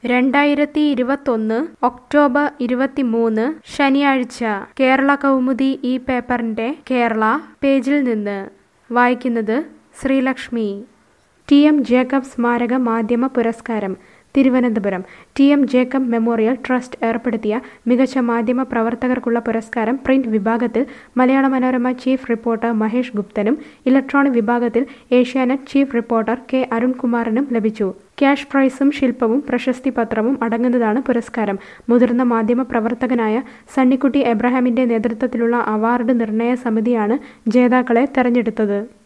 രണ്ടായിരത്തി ഇരുപത്തൊന്ന് ഒക്ടോബർ ഇരുപത്തിമൂന്ന് ശനിയാഴ്ച കേരള കൗമുദി ഈ പേപ്പറിന്റെ കേരള പേജിൽ നിന്ന് വായിക്കുന്നത് ശ്രീലക്ഷ്മി ടി എം ജേക്കബ് സ്മാരക മാധ്യമ പുരസ്കാരം Thiruvananthapuram T M Jacob memorial trust ഏർപ്പെടുത്തിയ മികച്ച മാധ്യമ പ്രവർത്തകർക്കുള്ള പുരസ്കാരം പ്രിന്റ് വിഭാഗത്തിൽ മലയാള മനോരമ ചീഫ് റിപ്പോർട്ടർ മഹേഷ് ഗുപ്തനും ഇലക്ട്രോണിക് വിഭാഗത്തിൽ ഏഷ്യാനെറ്റ് ചീഫ് റിപ്പോർട്ടർ കെ അരുൺകുമാറിനും ലഭിച്ചു ക്യാഷ് പ്രൈസും ശില്പവും പ്രശസ്തി പത്രവും അടങ്ങുന്നതാണ് പുരസ്കാരം മുതിർന്ന മാധ്യമ പ്രവർത്തകനായ സണ്ണിക്കുട്ടി എബ്രഹാമിന്റെ നേതൃത്വത്തിലുള്ള അവാർഡ് നിർണയ സമിതിയാണ് ജേതാക്കളെ തെരഞ്ഞെടുത്തത്